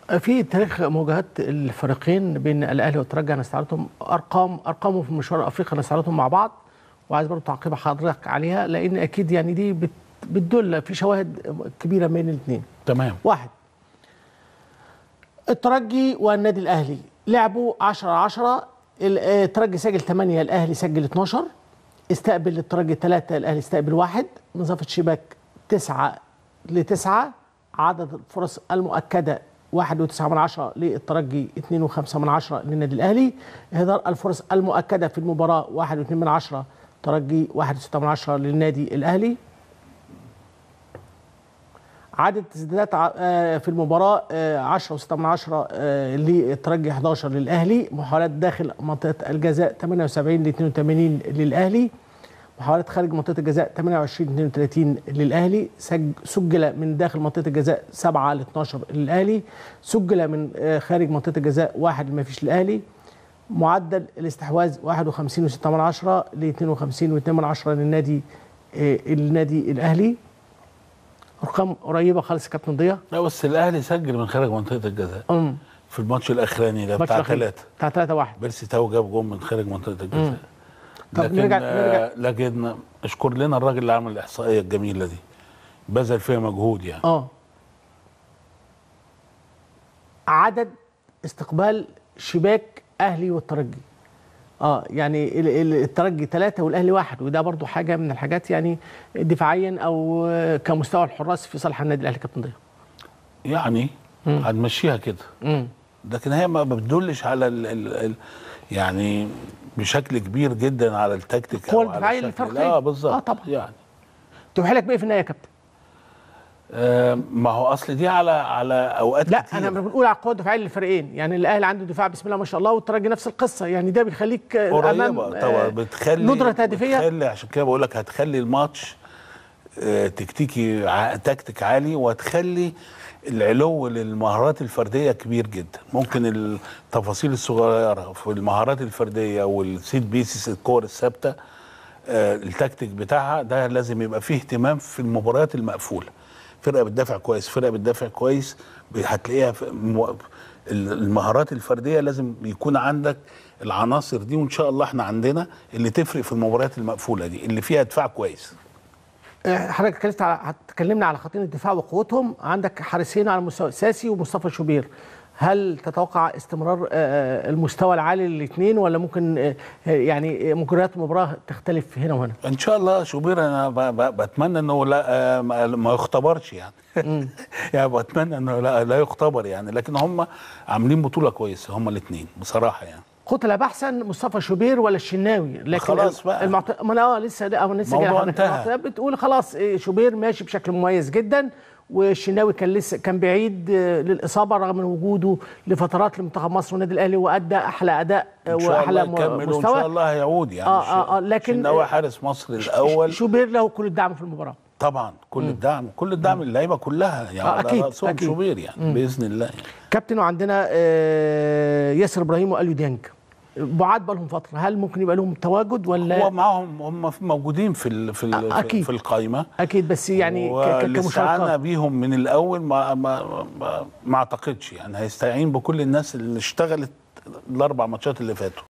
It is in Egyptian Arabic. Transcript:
في تاريخ مواجهات الفريقين بين الاهلي والترجي انا استعرضتهم ارقام ارقامهم في مشوار افريقيا انا استعرضتهم مع بعض وعايز برضه تعقيب حضرتك عليها لان اكيد يعني دي بت- بتدل في شواهد كبيره بين الاثنين تمام واحد الترجي والنادي الاهلي لعبوا 10 10 الترجي سجل 8 الاهلي سجل 12 استقبل الترجي 3 الاهلي استقبل 1 مسافه شباك 9 ل 9 عدد الفرص المؤكده 1.9 من عشرة للترجي 2.5 من عشرة للنادي الاهلي اهدار الفرص المؤكده في المباراه 1.2 من عشرة ترجي 1.6 من عشرة للنادي الاهلي عدد التسديدات ع- آه، في المباراة 10 و6 من 10 للترجي 11 للأهلي محاولات داخل منطقة الجزاء 78 ل 82 للأهلي محاولات خارج منطقة الجزاء 28 ل 32 للأهلي سج- سجل من داخل منطقة الجزاء 7 ل 12 للأهلي سجل من آه، خارج منطقة الجزاء واحد ما فيش للأهلي معدل الاستحواذ 51 و6 من 10 ل 52 و2 من 10 للنادي آه، النادي الأهلي ارقام قريبه خالص يا كابتن ضياء لا بس الاهلي سجل من خارج منطقه الجزاء امم في الماتش الاخراني ده بتاع ثلاثه بتاع 3 1 بيرسي تاو جاب جون من خارج منطقه الجزاء طب لكن نرجع- آه، نرجع. لكن اشكر لنا الراجل اللي عمل الاحصائيه الجميله دي بذل فيها مجهود يعني اه عدد استقبال شباك اهلي والترجي اه يعني ال- ال- الترجي ثلاثة والاهلي واحد وده برضو حاجه من الحاجات يعني دفاعيا او آه، كمستوى الحراس في صالح النادي الاهلي كابتن ضياء يعني هنمشيها كده امم لكن هي ما بتدلش على ال ال ال يعني بشكل كبير جدا على التكتيك القوة أو على الدفاعية الشكل. للفريقين. اه بالظبط آه طبعا. يعني توحي بايه في النهايه يا كابتن آه ما هو اصل دي على على اوقات لا كتير. انا بنقول على القوه الدفاعيه للفريقين يعني الاهلي عنده دفاع بسم الله ما شاء الله والترجي نفس القصه يعني ده بيخليك آه، امام قريبه آه، طبعا بتخلي ندره تهديفيه بتخلي عشان كده بقول لك هتخلي الماتش آه، تكتيكي ع- تكتيك عالي وهتخلي العلو للمهارات الفرديه كبير جدا ممكن التفاصيل الصغيره في المهارات الفرديه والسيت بيسز الكور الثابته آه، التكتيك بتاعها ده لازم يبقى فيه اهتمام في المباريات المقفوله فرقه بتدافع كويس فرقه بتدافع كويس ب- هتلاقيها في مو- ال- المهارات الفرديه لازم يكون عندك العناصر دي وان شاء الله احنا عندنا اللي تفرق في المباريات المقفوله دي اللي فيها دفاع كويس آه، حضرتك اتكلمت على اتكلمنا على خطين الدفاع وقوتهم عندك حارسين على المستوى ساسي ومصطفى شوبير هل تتوقع استمرار آه، المستوى العالي للاثنين ولا ممكن آه، يعني مجريات المباراه تختلف هنا وهنا؟ ان شاء الله شوبير انا ب- ب- بتمنى انه لا آه، ما ما يختبرش يعني يعني بتمنى انه لا, لا يختبر يعني لكن هم عاملين بطوله كويسه هم الاثنين بصراحه يعني قتل بحثا مصطفى شوبير ولا الشناوي لكن خلاص بقى. المعط... ما انا اه لسه لا انا لسه موضوع جاي لحضرتك. انتهى. المعطيات بتقول خلاص إيه، شوبير ماشي بشكل مميز جدا والشناوي كان لسه كان بعيد آه، للاصابه رغم من وجوده لفترات لمنتخب مصر والنادي الاهلي وادى احلى اداء آه، ان شاء واحلى الله م- يكمل وان مستوى شاء الله هيعود يعني آه، آه، آه، لكن- الشناوي حارس مصر الاول شوبير له كل الدعم في المباراه طبعا كل الدعم كل الدعم اللعيبه كلها يعني آه، على أكيد، رأسهم أكيد. شوبير يعني باذن الله يعني. كابتن وعندنا آه، ياسر ابراهيم واليو ديانج بعاد بقالهم فتره هل ممكن يبقى لهم تواجد ولا هو معاهم هم موجودين في ال في ال أكيد. في القائمه اكيد بس يعني ك- ك- والاستعانه كمشاركات بيهم من الاول ما ما ما, ما اعتقدش يعني هيستعين بكل الناس اللي اشتغلت الاربع ماتشات اللي فاتوا